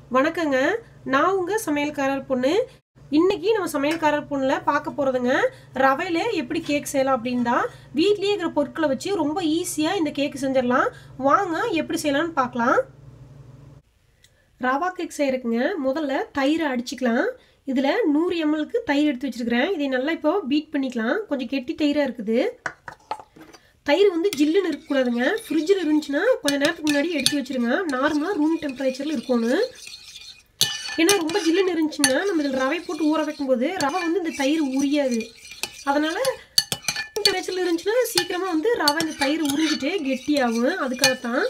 வணக்கங்க நான் உங்க சமையல்காரர் பொண்ணு இன்னைக்கு நம்ம சமையல்காரர் பொண்ணில் பார்க்க போகிறதுங்க ரவையில் எப்படி கேக் செய்யலாம் அப்படின்னு தான் வீட்லேயே இருக்கிற பொருட்களை வச்சு ரொம்ப ஈஸியாக இந்த கேக் செஞ்சிடலாம் வாங்க எப்படி செய்யலாம்னு பார்க்கலாம் ரவா கேக் செய்யறதுக்குங்க முதல்ல தயிரை அடிச்சுக்கலாம் இதில் நூறு எம்எல்க்கு தயிர் எடுத்து வச்சிருக்கிறேன் இதை நல்லா இப்போ பீட் பண்ணிக்கலாம் கொஞ்சம் கெட்டி தயிராக இருக்குது தயிர் வந்து ஜில்லுன்னு இருக்கக்கூடாதுங்க ஃப்ரிட்ஜில் இருந்துச்சுன்னா கொஞ்சம் நேரத்துக்கு முன்னாடி எடுத்து வச்சிருங்க நார்மலாக ரூம் டெம்பரேச்சரில் இருக்கணும் ஏன்னா ரொம்ப ஜில்லுன்னு இருந்துச்சுன்னா நம்ம இதில் ரவை போட்டு ஊற வைக்கும்போது ரவை வந்து இந்த தயிர் உரியாது அதனால் டெம்பரேச்சரில் இருந்துச்சுன்னா சீக்கிரமாக வந்து ரவை இந்த தயிர் உறிஞ்சிட்டு கெட்டியாகும் அதுக்காகத்தான்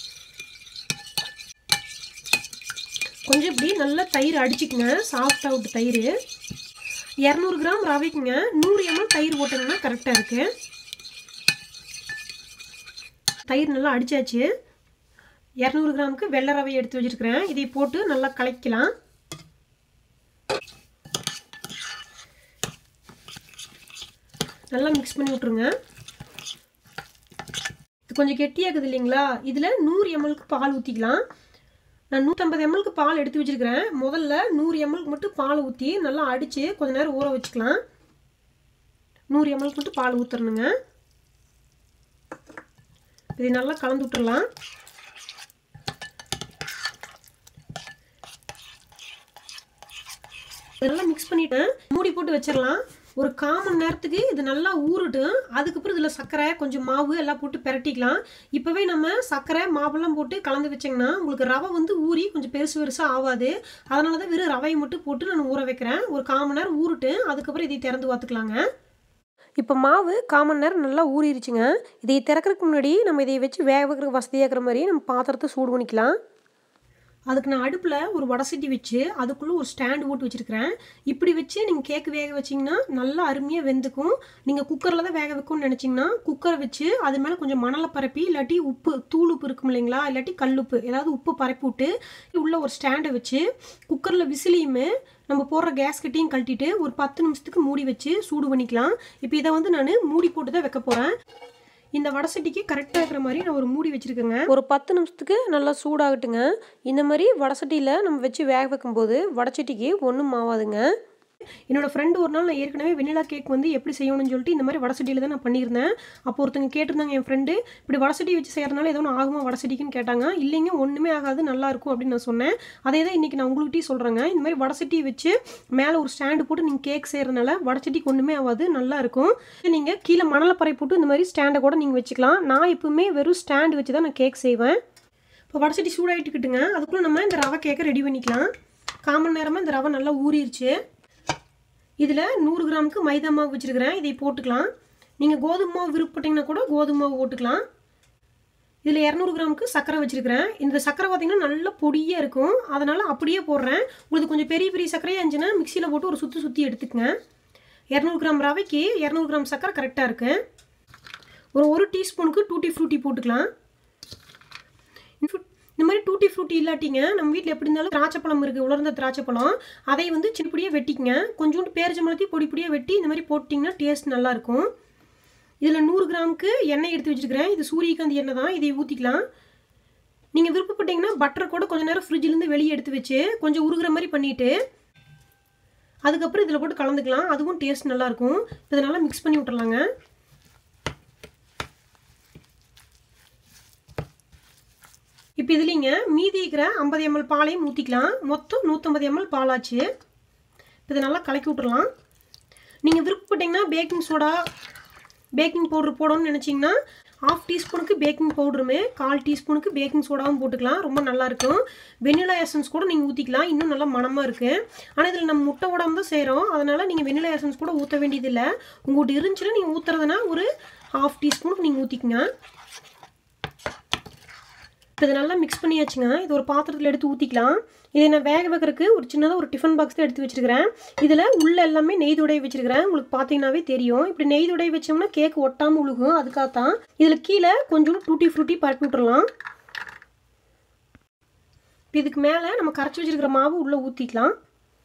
கொஞ்சம் இப்படி நல்லா தயிர் அடிச்சுக்குங்க சாஃப்ட் அவுட் தயிர் இரநூறு கிராம் ரவைக்குங்க நூறு எம்எல் தயிர் போட்டோங்கன்னா கரெக்டாக இருக்குது தயிர் நல்லா அடித்தாச்சு இரநூறு கிராமுக்கு வெள்ளை ரவை எடுத்து வச்சுருக்கிறேன் இதை போட்டு நல்லா கலக்கலாம் நல்லா மிக்ஸ் பண்ணி விட்ருங்க இது கொஞ்சம் கெட்டியாகுது இல்லைங்களா இதில் நூறு எம்எல்க்கு பால் ஊற்றிக்கலாம் நான் நூற்றம்பது எம்எல்க்கு பால் எடுத்து வச்சுருக்கிறேன் முதல்ல நூறு எம்எல்க்கு மட்டும் பால் ஊற்றி நல்லா அடித்து கொஞ்ச நேரம் ஊற வச்சுக்கலாம் நூறு எம்எல்க்கு மட்டும் பால் ஊற்றுறணுங்க இதை நல்லா கலந்து விட்டுறலாம் இதெல்லாம் மிக்ஸ் பண்ணிட்டேன் மூடி போட்டு வச்சிடலாம் ஒரு காமன் நேரத்துக்கு இது நல்லா ஊறட்டும் அதுக்கப்புறம் இதில் சர்க்கரை கொஞ்சம் மாவு எல்லாம் போட்டு பிரட்டிக்கலாம் இப்போவே நம்ம சர்க்கரை மாவெல்லாம் போட்டு கலந்து வச்சிங்கன்னா உங்களுக்கு ரவை வந்து ஊறி கொஞ்சம் பெருசு பெருசாக ஆகாது அதனால தான் வெறும் ரவையை மட்டும் போட்டு நான் ஊற வைக்கிறேன் ஒரு காமன் நேரம் ஊறிட்டு அதுக்கப்புறம் இதை திறந்து பார்த்துக்கலாங்க இப்போ மாவு காமன் நேரம் நல்லா ஊறிடுச்சுங்க இதை திறக்கிறதுக்கு முன்னாடி நம்ம இதை வச்சு வேக வைக்கிறதுக்கு வசதியாகிற மாதிரி நம்ம பாத்திரத்தை சூடு பண்ணிக்கலாம் அதுக்கு நான் அடுப்பில் ஒரு வடசட்டி வச்சு அதுக்குள்ளே ஒரு ஸ்டாண்டு போட்டு வச்சுருக்கிறேன் இப்படி வச்சு நீங்கள் கேக்கு வேக வச்சிங்கன்னா நல்லா அருமையாக வெந்துக்கும் நீங்கள் குக்கரில் தான் வேக வைக்கும்னு நினச்சிங்கன்னா குக்கரை வச்சு அது மேலே கொஞ்சம் மணலை பரப்பி இல்லாட்டி உப்பு தூள் உப்பு இருக்கும் இல்லைங்களா இல்லாட்டி கல்லுப்பு ஏதாவது உப்பு பரப்பி விட்டு உள்ள ஒரு ஸ்டாண்டை வச்சு குக்கரில் விசிலியுமே நம்ம போடுற கேஸ் கட்டியும் கழட்டிட்டு ஒரு பத்து நிமிஷத்துக்கு மூடி வச்சு சூடு பண்ணிக்கலாம் இப்போ இதை வந்து நான் மூடி போட்டு தான் வைக்க போகிறேன் இந்த வடசட்டிக்கு கரெக்டாக இருக்கிற மாதிரி நான் ஒரு மூடி வச்சுருக்கேங்க ஒரு பத்து நிமிஷத்துக்கு நல்லா சூடாகட்டுங்க இந்த மாதிரி வடசட்டியில் நம்ம வச்சு வேக வைக்கும்போது வடச்சட்டிக்கு ஒன்றும் ஆகாதுங்க என்னோட ஃப்ரெண்டு ஒரு நாள் நான் ஏற்கனவே வெனிலா கேக் வந்து எப்படி செய்யணும்னு சொல்லிட்டு இந்த மாதிரி வடசட்டியில் தான் நான் பண்ணியிருந்தேன் அப்போ ஒருத்தங்க கேட்டிருந்தாங்க என் ஃப்ரெண்டு இப்படி வடசட்டி வச்சு செய்கிறனால ஏதோ ஒன்று ஆகுமா வடசட்டிக்குன்னு கேட்டாங்க இல்லைங்க ஒன்றுமே ஆகாது நல்லா இருக்கும் அப்படின்னு நான் சொன்னேன் அதே தான் இன்றைக்கி நான் உங்கள்கிட்டயும் சொல்கிறேங்க இந்த மாதிரி வடசட்டி வச்சு மேலே ஒரு ஸ்டாண்டு போட்டு நீங்கள் கேக் செய்கிறனால வடசட்டிக்கு ஒன்றுமே ஆகாது நல்லா இருக்கும் நீங்கள் கீழே மணலை பறை போட்டு இந்த மாதிரி ஸ்டாண்டை கூட நீங்கள் வச்சுக்கலாம் நான் எப்பவுமே வெறும் ஸ்டாண்டு வச்சு தான் நான் கேக் செய்வேன் இப்போ வடசட்டி சூடாகிட்டுக்கிட்டுங்க அதுக்குள்ளே நம்ம இந்த ரவை கேக்கை ரெடி பண்ணிக்கலாம் காமன் நேரமாக இந்த ரவை நல்லா ஊறிடுச்சு இதில் நூறு கிராமுக்கு மைதா மாவு வச்சுருக்கிறேன் இதை போட்டுக்கலாம் நீங்கள் கோதுமை மாவு விருப்பப்பட்டீங்கன்னா கூட கோதுமை மாவு போட்டுக்கலாம் இதில் இரநூறு கிராமுக்கு சர்க்கரை வச்சுருக்கிறேன் இந்த சர்க்கரை பார்த்திங்கன்னா நல்ல பொடியாக இருக்கும் அதனால் அப்படியே போடுறேன் உங்களுக்கு கொஞ்சம் பெரிய பெரிய சர்க்கரையாக இருந்துச்சுன்னா மிக்சியில் போட்டு ஒரு சுற்றி சுற்றி எடுத்துக்கங்க இரநூறு கிராம் ரவைக்கு இரநூறு கிராம் சர்க்கரை கரெக்டாக இருக்குது ஒரு ஒரு டீஸ்பூனுக்கு டூட்டி ஃப்ரூட்டி போட்டுக்கலாம் இந்த மாதிரி டூட்டி ஃப்ரூட்டி இல்லாட்டிங்க நம்ம வீட்டில் எப்படி இருந்தாலும் திராட்சைப்பழம் இருக்குது உலர்ந்த திராட்சைப்பழம் அதை வந்து சின்னப்படியாக வெட்டிக்கங்க கொஞ்சோண்டு பேரிச்சம்பழத்தையும் பொடி பொடியாக வெட்டி இந்த மாதிரி போட்டிங்கன்னா டேஸ்ட் நல்லாயிருக்கும் இதில் நூறு கிராமுக்கு எண்ணெய் எடுத்து வச்சுருக்கிறேன் இது சூரியகாந்தி எண்ணெய் தான் இதை ஊற்றிக்கலாம் நீங்கள் விருப்பப்பட்டீங்கன்னா பட்டரை கூட கொஞ்சம் நேரம் ஃப்ரிட்ஜிலேருந்து வெளியே எடுத்து வச்சு கொஞ்சம் உருகிற மாதிரி பண்ணிவிட்டு அதுக்கப்புறம் இதில் போட்டு கலந்துக்கலாம் அதுவும் டேஸ்ட் நல்லாயிருக்கும் இதை நல்லா மிக்ஸ் பண்ணி விட்டுறலாங்க இப்போ இதுலிங்க மீதி இருக்கிற ஐம்பது எம்எல் பாலையும் ஊற்றிக்கலாம் மொத்தம் நூற்றம்பது எம்எல் பாலாச்சு இதை நல்லா கலக்கி விட்டுறலாம் நீங்கள் விருப்பப்பட்டீங்கன்னா பேக்கிங் சோடா பேக்கிங் பவுடர் போடணும்னு நினச்சிங்கன்னா ஆஃப் டீஸ்பூனுக்கு பேக்கிங் பவுடருமே கால் டீஸ்பூனுக்கு பேக்கிங் சோடாவும் போட்டுக்கலாம் ரொம்ப நல்லாயிருக்கும் வெனிலா எசன்ஸ் கூட நீங்கள் ஊற்றிக்கலாம் இன்னும் நல்லா மனமாக இருக்குது ஆனால் இதில் நம்ம முட்டை உடம்பு தான் செய்கிறோம் அதனால் நீங்கள் வெனிலா எசன்ஸ் கூட ஊற்ற வேண்டியதில்லை உங்கள்கிட்ட இருந்துச்சுன்னா நீங்கள் ஊற்றுறதுனா ஒரு ஹாஃப் டீஸ்பூனுக்கு நீங்கள் ஊற்றிக்கங்க இப்போ இதை நல்லா மிக்ஸ் பண்ணியாச்சுங்க இது ஒரு பாத்திரத்தில் எடுத்து ஊற்றிக்கலாம் இதை நான் வேக வைக்கிறதுக்கு ஒரு சின்னதாக ஒரு டிஃபன் பாக்ஸ் தான் எடுத்து வச்சுருக்கிறேன் இதில் உள்ள எல்லாமே நெய் துடைய வச்சுருக்கிறேன் உங்களுக்கு பார்த்தீங்கன்னாவே தெரியும் இப்படி நெய் துடைய வச்சோம்னா கேக் ஒட்டாமல் உழுகும் அதுக்காகத்தான் இதில் கீழே கொஞ்சோண்டு டூட்டி ஃப்ரூட்டி பரப்பி விட்டுறலாம் இப்போ இதுக்கு மேலே நம்ம கரைச்சி வச்சுருக்கிற மாவு உள்ளே ஊற்றிக்கலாம்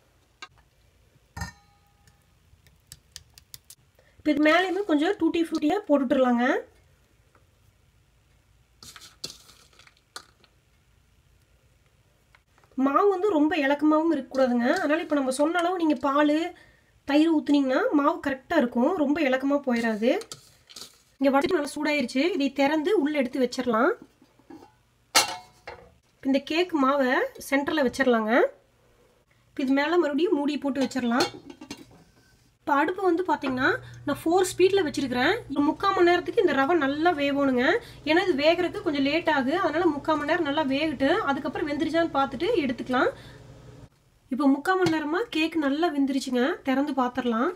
இப்போ இது மேலேயுமே கொஞ்சம் டூட்டி ஃப்ரூட்டியாக போட்டுட்டுருலாங்க மாவு வந்து ரொம்ப இலக்கமாகவும் இருக்கக்கூடாதுங்க அதனால் இப்போ நம்ம சொன்ன அளவு நீங்கள் பால் தயிர் ஊற்றுனீங்கன்னா மாவு கரெக்டாக இருக்கும் ரொம்ப இலக்கமாக போயிடாது இங்கே வடக்கு நல்லா சூடாயிருச்சு இதை திறந்து உள்ளே எடுத்து வச்சிடலாம் இந்த கேக் மாவை சென்டரில் வச்சிடலாங்க இப்போ இது மேலே மறுபடியும் மூடி போட்டு வச்சிடலாம் இப்போ அடுப்பு வந்து பார்த்தீங்கன்னா நான் ஃபோர் ஸ்பீடில் வச்சுருக்கிறேன் இப்போ முக்கால் மணி நேரத்துக்கு இந்த ரவை நல்லா வேகணுங்க ஏன்னா இது வேகிறதுக்கு கொஞ்சம் லேட் ஆகுது அதனால் முக்கால் மணி நேரம் நல்லா வேகட்டு அதுக்கப்புறம் வெந்துருச்சான்னு பார்த்துட்டு எடுத்துக்கலாம் இப்போ முக்கால் மணி நேரமாக கேக் நல்லா வெந்துருச்சுங்க திறந்து பார்த்துடலாம்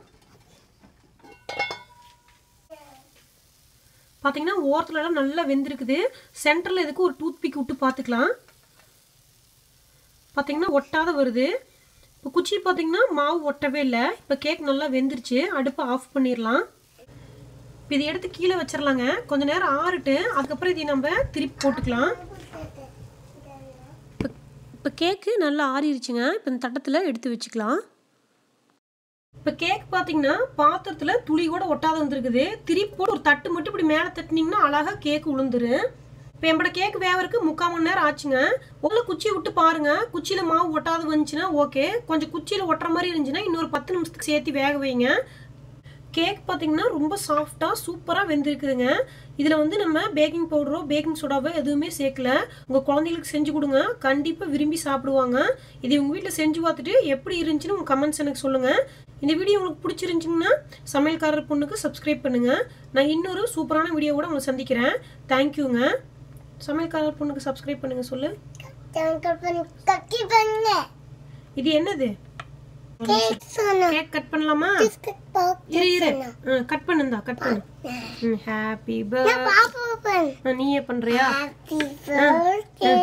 பார்த்தீங்கன்னா ஓரத்துலலாம் நல்லா வெந்திருக்குது சென்டரில் இதுக்கு ஒரு டூத் பிக் விட்டு பார்த்துக்கலாம் பார்த்தீங்கன்னா ஒட்டாத வருது இப்போ குச்சி பார்த்தீங்கன்னா மாவு ஒட்டவே இல்லை இப்போ கேக் நல்லா வெந்துருச்சு அடுப்பை ஆஃப் பண்ணிடலாம் இப்போ இதை எடுத்து கீழே வச்சிடலாங்க கொஞ்ச நேரம் ஆறுட்டு அதுக்கப்புறம் இதை நம்ம திருப்பி போட்டுக்கலாம் இப்போ இப்போ கேக்கு நல்லா ஆறிடுச்சுங்க இப்போ இந்த தட்டத்தில் எடுத்து வச்சுக்கலாம் இப்போ கேக் பார்த்தீங்கன்னா பாத்திரத்தில் துளி கூட ஒட்டாத வந்துருக்குது திருப்பி போட்டு ஒரு தட்டு மட்டும் இப்படி மேலே தட்டினீங்கன்னா அழகாக கேக் உளுந்துரு இப்போ என்னோட கேக் வேவருக்கு முக்கால் மணி நேரம் ஆச்சுங்க உள்ள குச்சி விட்டு பாருங்க குச்சியில் மாவு ஒட்டாத வந்துச்சுன்னா ஓகே கொஞ்சம் குச்சியில் ஒட்டுற மாதிரி இருந்துச்சுன்னா இன்னொரு பத்து நிமிஷத்துக்கு சேர்த்து வேக வைங்க கேக் பார்த்தீங்கன்னா ரொம்ப சாஃப்டாக சூப்பராக வெந்திருக்குதுங்க இதில் வந்து நம்ம பேக்கிங் பவுடரோ பேக்கிங் சோடாவோ எதுவுமே சேர்க்கல உங்கள் குழந்தைங்களுக்கு செஞ்சு கொடுங்க கண்டிப்பாக விரும்பி சாப்பிடுவாங்க இதை உங்கள் வீட்டில் செஞ்சு பார்த்துட்டு எப்படி இருந்துச்சுன்னு உங்கள் கமெண்ட்ஸ் எனக்கு சொல்லுங்கள் இந்த வீடியோ உங்களுக்கு பிடிச்சிருந்துச்சிங்கன்னா சமையல்காரர் பொண்ணுக்கு சப்ஸ்கிரைப் பண்ணுங்கள் நான் இன்னொரு சூப்பரான வீடியோவோட உங்களை சந்திக்கிறேன் தேங்க்யூங்க சமையல்காரர் பொண்ணுக்கு சப்ஸ்கிரைப் பண்ணுங்கள் சொல்லு கட்டி பண்ண இது என்னது கேக் சொன்ன கேக் கட் பண்ணலாமா இரு இரு கட் பண்ணுந்தா கட் பண்ணு ஹாப்பி பர்த் பாப்பா பண்ண நீயே பண்றியா ஹாப்பி பர்த்டே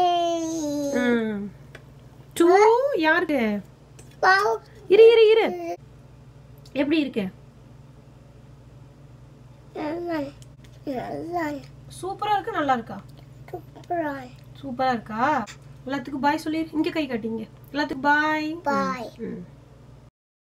டூ யாருக்கு பாப்பா இரு இரு இரு எப்படி இருக்கு நல்லா நல்லா சூப்பரா இருக்கு நல்லா இருக்கா சூப்பரா சூப்பரா இருக்கா எல்லாத்துக்கும் பாய் சொல்லிடு இங்க கை காட்டிங்க எல்லாத்துக்கும் பாய் பாய் ம்